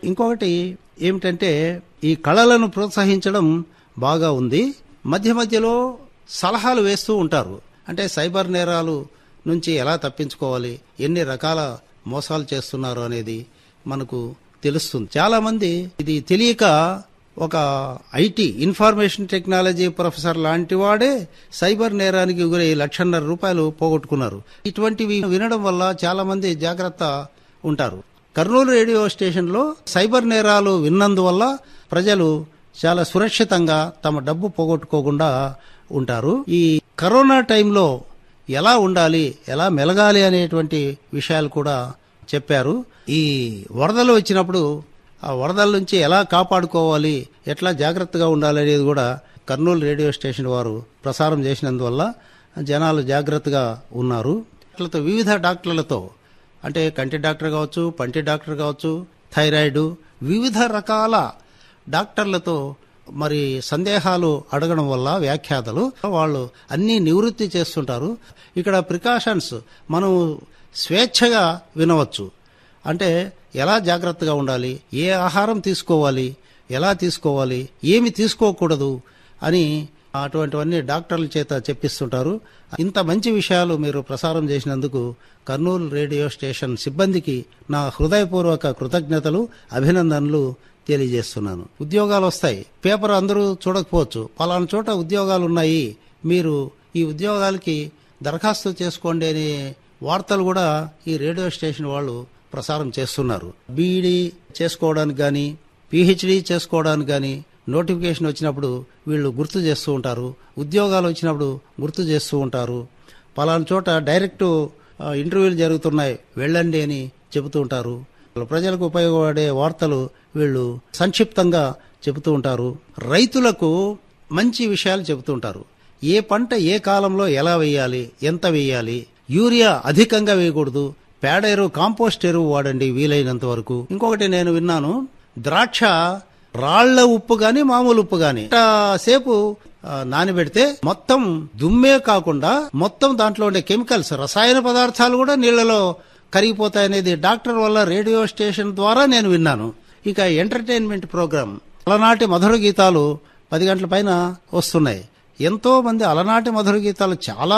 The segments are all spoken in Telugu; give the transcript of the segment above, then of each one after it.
ఇంకొకటి ఏమిటంటే ఈ కళలను ప్రోత్సహించడం బాగా ఉంది మధ్య మధ్యలో సలహాలు వేస్తూ ఉంటారు అంటే సైబర్ నేరాలు నుంచి ఎలా తప్పించుకోవాలి ఎన్ని రకాల మోసాలు చేస్తున్నారు అనేది మనకు తెలుస్తుంది చాలా మంది ఇది తెలియక ఒక ఐటీ ఇన్ఫర్మేషన్ టెక్నాలజీ ప్రొఫెసర్ లాంటి వాడే సైబర్ నేరానికి గురై లక్షన్నర రూపాయలు పోగొట్టుకున్నారు ఇటువంటివి వినడం వల్ల చాలా మంది జాగ్రత్త ఉంటారు కర్నూలు రేడియో స్టేషన్లో సైబర్ నేరాలు విన్నందువల్ల ప్రజలు చాలా సురక్షితంగా తమ డబ్బు పోగొట్టుకోకుండా ఉంటారు ఈ కరోనా టైంలో ఎలా ఉండాలి ఎలా మెలగాలి అనేటువంటి విషయాలు కూడా చెప్పారు ఈ వరదలు వచ్చినప్పుడు ఆ వరదల నుంచి ఎలా కాపాడుకోవాలి ఎట్లా జాగ్రత్తగా ఉండాలి అనేది కూడా కర్నూలు రేడియో స్టేషన్ వారు ప్రసారం చేసినందువల్ల జనాలు జాగ్రత్తగా ఉన్నారు డాక్టర్లతో వివిధ డాక్టర్లతో అంటే కంటి డాక్టర్ కావచ్చు పంటి డాక్టర్ కావచ్చు థైరాయిడ్ వివిధ రకాల డాక్టర్లతో మరి సందేహాలు అడగడం వల్ల వ్యాఖ్యాతలు వాళ్ళు అన్ని నివృత్తి చేస్తుంటారు ఇక్కడ ప్రికాషన్స్ మనం స్వేచ్ఛగా వినవచ్చు అంటే ఎలా జాగ్రత్తగా ఉండాలి ఏ ఆహారం తీసుకోవాలి ఎలా తీసుకోవాలి ఏమి తీసుకోకూడదు అని అటువంటివన్నీ డాక్టర్ల చేత చెప్పిస్తుంటారు ఇంత మంచి విషయాలు మీరు ప్రసారం చేసినందుకు కర్నూలు రేడియో స్టేషన్ సిబ్బందికి నా హృదయపూర్వక కృతజ్ఞతలు అభినందనలు తెలియజేస్తున్నాను ఉద్యోగాలు వస్తాయి పేపర్ అందరూ చూడకపోవచ్చు పలానా చోట ఉద్యోగాలు ఉన్నాయి మీరు ఈ ఉద్యోగాలకి దరఖాస్తు చేసుకోండి అనే వార్తలు కూడా ఈ రేడియో స్టేషన్ వాళ్ళు ప్రసారం చేస్తున్నారు బీఈడీ చేసుకోవడానికి కానీ పిహెచ్డి చేసుకోవడానికి కానీ నోటిఫికేషన్ వచ్చినప్పుడు వీళ్ళు గుర్తు చేస్తూ ఉంటారు ఉద్యోగాలు వచ్చినప్పుడు గుర్తు చేస్తూ ఉంటారు పలానా చోట డైరెక్ట్ ఆ, ఇంటర్వ్యూలు జరుగుతున్నాయి వెళ్ళండి అని చెబుతూ ఉంటారు ప్రజలకు ఉపయోగపడే వార్తలు వీళ్ళు సంక్షిప్తంగా చెబుతూ ఉంటారు రైతులకు మంచి విషయాలు చెబుతూ ఉంటారు ఏ పంట ఏ కాలంలో ఎలా వేయాలి ఎంత వేయాలి యూరియా అధికంగా వేయకూడదు పేడ ఎరువు కాంపోస్ట్ ఎరువు వాడండి వీలైనంత వరకు ఇంకొకటి నేను విన్నాను ద్రాక్ష రాళ్ల ఉప్పు గాని మామూలు ఉప్పు గాని సేపు ఆ, నానబెడితే మొత్తం దుమ్మే కాకుండా మొత్తం దాంట్లో ఉండే కెమికల్స్ రసాయన పదార్థాలు కూడా నీళ్లలో కరిగిపోతాయనేది డాక్టర్ వల్ల రేడియో స్టేషన్ ద్వారా నేను విన్నాను ఇక ఎంటర్టైన్మెంట్ ప్రోగ్రామ్ అలనాటి మధుర గీతాలు పది గంటల పైన వస్తున్నాయి ఎంతో మంది అలనాటి మధుర గీతాలు చాలా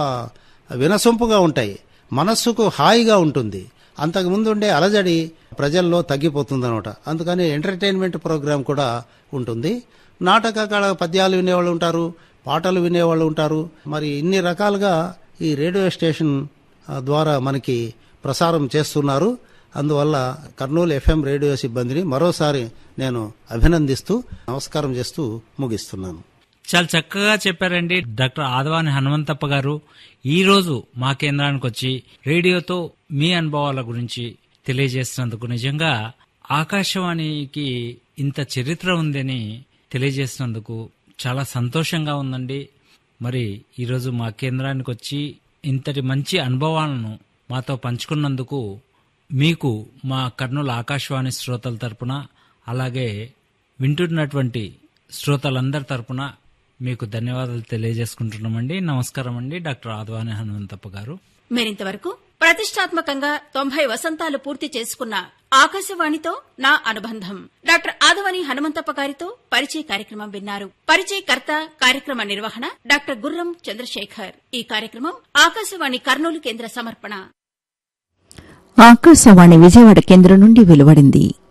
వినసొంపుగా ఉంటాయి మనస్సుకు హాయిగా ఉంటుంది అంతకుముందు ఉండే అలజడి ప్రజల్లో తగ్గిపోతుంది అనమాట అందుకని ఎంటర్టైన్మెంట్ ప్రోగ్రాం కూడా ఉంటుంది నాటకాల పద్యాలు వినేవాళ్ళు ఉంటారు పాటలు వినేవాళ్ళు ఉంటారు మరి ఇన్ని రకాలుగా ఈ రేడియో స్టేషన్ ఆ, ద్వారా మనకి ప్రసారం చేస్తున్నారు అందువల్ల కర్నూలు ఎఫ్ఎం రేడియో సిబ్బందిని మరోసారి నేను అభినందిస్తూ నమస్కారం చేస్తూ ముగిస్తున్నాను చాలా చక్కగా చెప్పారండి డాక్టర్ ఆదవాని హనుమంతప్ప గారు ఈ రోజు మా కేంద్రానికి వచ్చి రేడియోతో మీ అనుభవాల గురించి తెలియజేసినందుకు నిజంగా ఆకాశవాణికి ఇంత చరిత్ర ఉందని తెలియజేసినందుకు చాలా సంతోషంగా ఉందండి మరి ఈరోజు మా కేంద్రానికి వచ్చి ఇంతటి మంచి అనుభవాలను మాతో పంచుకున్నందుకు మీకు మా కర్నూలు ఆకాశవాణి శ్రోతల తరపున అలాగే వింటున్నటువంటి శ్రోతలందరి తరపున మీకు ధన్యవాదాలు తెలియజేసుకుంటున్నామండి నమస్కారం అండి డాక్టర్ ఆదవాని హనుమంతప్ప గారు మీరింతవరకు ప్రతిష్టాత్మకంగా తొంభై వసంతాలు పూర్తి చేసుకున్న ఆకాశవాణితో నా అనుబంధం డాక్టర్ ఆదవని హనుమంతప్ప గారితో పరిచయ కార్యక్రమం విన్నారు పరిచయకర్త కార్యక్రమ నిర్వహణ డాక్టర్ గుర్రం చంద్రశేఖర్ ఈ కార్యక్రమం ఆకాశవాణి కర్నూలు కేంద్ర సమర్పణ ఆకాశవాణి విజయవాడ కేంద్రం నుండి వెలువడింది